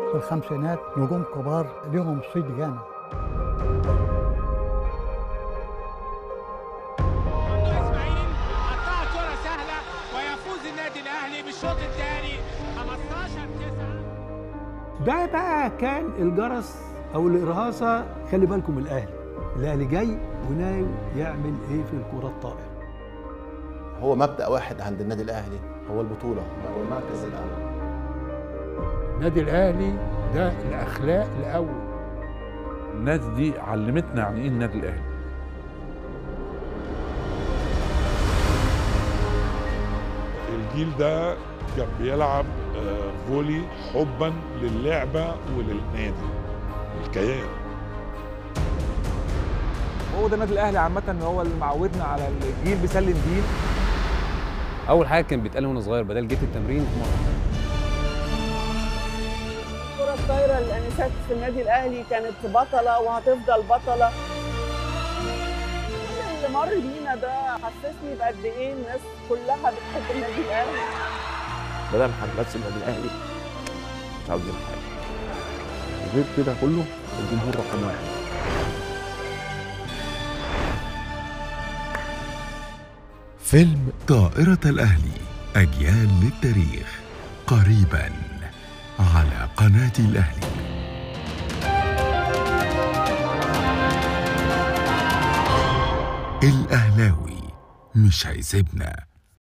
في الخمسينات نجوم كبار ليهم صيت جامد ممدوح اسماعيل حطها كرة سهلة ويفوز النادي الأهلي بالشوط الثاني 15 9 ده بقى كان الجرس او الارهاصه خلي بالكم الاهلي الاهلي جاي وناوي يعمل ايه في الكره الطائره هو مبدأ واحد عند النادي الأهلي هو البطولة هو المركز الأول النادي الاهلي ده الاخلاق الاول الناس دي علمتنا يعني ايه النادي الاهلي الجيل ده كان بيلعب آه، فولي حبا للعبة وللنادي الكيان هو ده النادي الاهلي عامه ان هو اللي معودنا على الجيل بيسلم جيل اول حاجه كان بيتقال وانا صغير بدل جيت التمرين اتمرن الكرة الطايرة الأنسات في النادي الأهلي كانت بطلة وهتفضل بطلة كل اللي مر بينا ده حسسني بقد إيه الناس كلها بتحب النادي الأهلي بدل ما بس النادي الاهلي مش عاوزين حاجه غير كده كله الجمهور رقم واحد فيلم طائرة الأهلي أجيال للتاريخ قريبا على قناة الأهلي الأهلاوي مش هيسيبنا